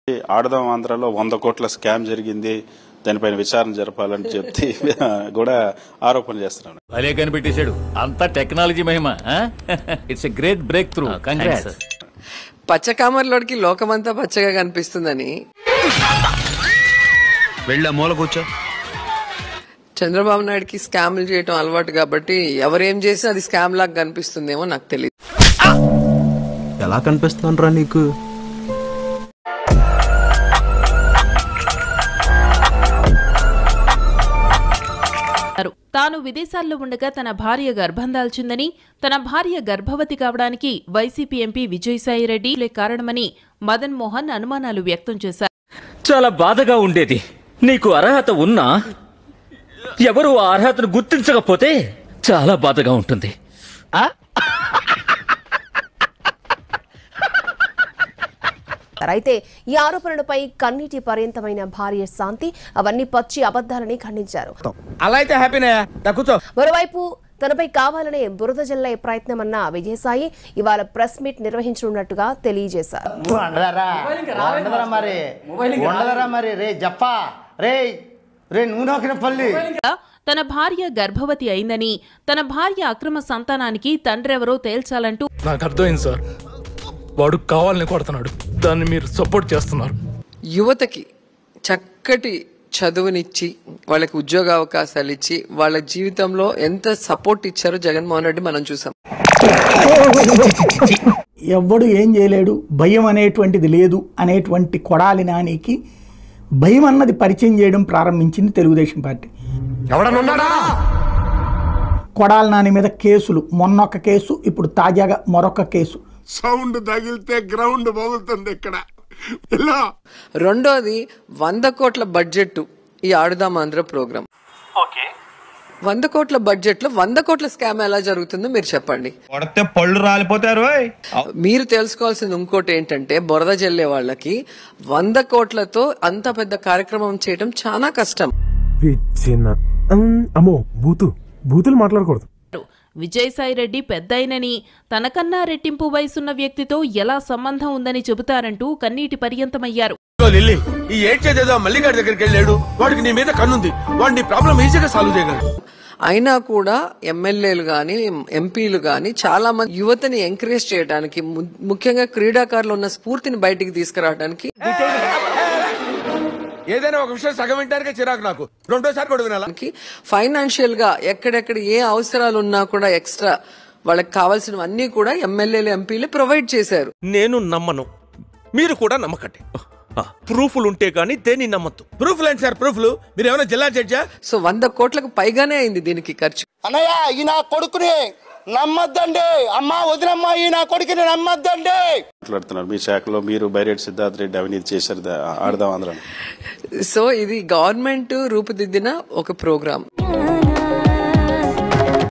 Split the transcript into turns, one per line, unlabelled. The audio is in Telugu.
ఆడదాం ఆంధ్రాలో వంద కోట్ల స్కామ్ జరిగింది దానిపైన విచారణ జరపాలని చెప్తే కూడా ఆరోపణలు చేస్తున్నాను
భలే కనిపెట్టేశాడు అంతా టెక్నాలజీ మహిమ it's a great breakthrough congrats
పచ్చకామర్లోడికి లోకమంతా పచ్చగా కనిపిస్తుందని
వెళ్ళ మూల కూర్చో
చంద్రబాబు నాయుడుకి స్కామ్లు చేయటం అలవాటు కాబట్టి ఎవరేం చేసినా అది స్కామ్ లాగా కనిపిస్తుందేమో నాకు తెలియదు
ఎలా కనిపిస్తున్నాను రా నీకు
అన్నారు. తాను విదేశాల్లో ఉండగా తన భార్య గర్భం దాల్చిందని తన భార్య గర్భవతి కావడానికి వైసీపీ ఎంపీ విజయసాయిరెడ్డి లే కారణమని మదన్ మోహన్ అనుమానాలు వ్యక్తం చేశారు
చాలా బాధగా ఉండేది నీకు అర్హత ఉన్నా ఎవరు ఆ అర్హతను గుర్తించకపోతే చాలా బాధగా ఉంటుంది
అయితే ఈ ఆరోపణలపై కన్నీటి పర్యంతమైన భార్య శాంతి అవన్నీ పచ్చి అబద్దాలని ఖండించారు
అలా అయితే హ్యాపీనే కూర్చో
మరోవైపు తనపై కావాలనే బురద జల్లే ప్రయత్నమన్న విజయసాయి ఇవాళ ప్రెస్ మీట్ నిర్వహించనున్నట్టుగా తెలియజేశారు
ఉండదరా మరి ఉండదరా మరి రే జప్పా రే రే నూనె పల్లి
తన భార్య గర్భవతి అయిందని తన భార్య అక్రమ సంతానానికి తండ్రెవరో తేల్చాలంటూ
నాకు అర్థమైంది సార్ వాడు కావాలని కొడుతున్నాడు దాన్ని మీరు సపోర్ట్ చేస్తున్నారు
యువతకి చక్కటి చదువునిచ్చి వాళ్ళకి ఉద్యోగ అవకాశాలు ఇచ్చి వాళ్ళ జీవితంలో ఎంత సపోర్ట్ ఇచ్చారో జగన్మోహన్ రెడ్డి మనం చూసాం
ఎవ్వడు ఏం చేయలేడు భయం అనేటువంటిది లేదు అనేటువంటి కొడాలి నానికి భయం అన్నది పరిచయం చేయడం ప్రారంభించింది తెలుగుదేశం పార్టీ కొడాలి నాని మీద కేసులు మొన్నొక కేసు ఇప్పుడు తాజాగా మరొక కేసు
సౌండ్ తగిలితే గ్రౌండ్ పగులుతుంది ఇక్కడ ఇలా
రెండోది వంద కోట్ల బడ్జెట్ ఈ ఆడుదాం ఆంధ్ర ప్రోగ్రామ్ వంద కోట్ల బడ్జెట్ లో వంద కోట్ల స్కామ్ ఎలా జరుగుతుందో మీరు చెప్పండి
కొడితే పళ్ళు రాలిపోతారు ఓయ్.
మీరు తెలుసుకోవాల్సింది ఇంకోటి ఏంటంటే బురద జల్లే వాళ్ళకి వంద కోట్లతో అంత పెద్ద కార్యక్రమం చేయడం చాలా కష్టం
అమ్మో బూతు బూతులు మాట్లాడకూడదు
విజయసాయిరెడ్డి పెద్దయినని తనకన్నా రెట్టింపు వయసున్న వ్యక్తితో ఎలా సంబంధం ఉందని చెబుతారంటూ కన్నీటి పర్యంతమయ్యారు
లిల్లీ ఈ ఏడ్చేదేదో మల్లిగారి దగ్గరికి వెళ్ళాడు వాడికి నీ మీద కన్నుంది వాడు నీ ప్రాబ్లం ఈజీగా సాల్వ్ చేయగలడు
అయినా కూడా ఎమ్మెల్యేలు గాని ఎంపీలు గాని చాలా మంది యువతని ఎంకరేజ్ చేయడానికి ము- ముఖ్యంగా క్రీడాకారులు ఉన్న స్ఫూర్తిని బయటికి తీసుకురావడానికి
ఏదైనా ఒక విషయం సగం వింటానికే చిరాకు నాకు రెండోసారి కూడా వినాలా
ఫైనాన్షియల్ గా ఎక్కడెక్కడ ఏ అవసరాలు ఉన్నా కూడా ఎక్స్ట్రా వాళ్ళకి కావాల్సినవన్నీ కూడా ఎమ్మెల్యేలు ఎంపీలు ప్రొవైడ్ చేశారు
నేను నమ్మను మీరు కూడా నమ్మకండి ప్రూఫ్లు ఉంటే గానీ దేన్ని నమ్మద్దు
ప్రూఫ్ లేండి సార్ ప్రూఫ్లు మీరు ఏమైనా జిల్లా జడ్జా
సో వంద కోట్లకు పైగానే అయింది దీనికి ఖర్చు
అన్నయ్య ఈ నా కొడుకుని నమ్మద్దండి అమ్మా వదినమ్మా ఈ నా కొడుకుని నమ్మద్దండి
మాట్లాడుతున్నారు మీ శాఖలో మీరు బైరెడ్డి సిద్ధార్థ రెడ్డి అవినీతి చేశారు దా- ఆడదాం ఆంధ్రాని
సో ఇది గవర్నమెంట్ రూపుదిద్దిన ఒక ప్రోగ్రామ్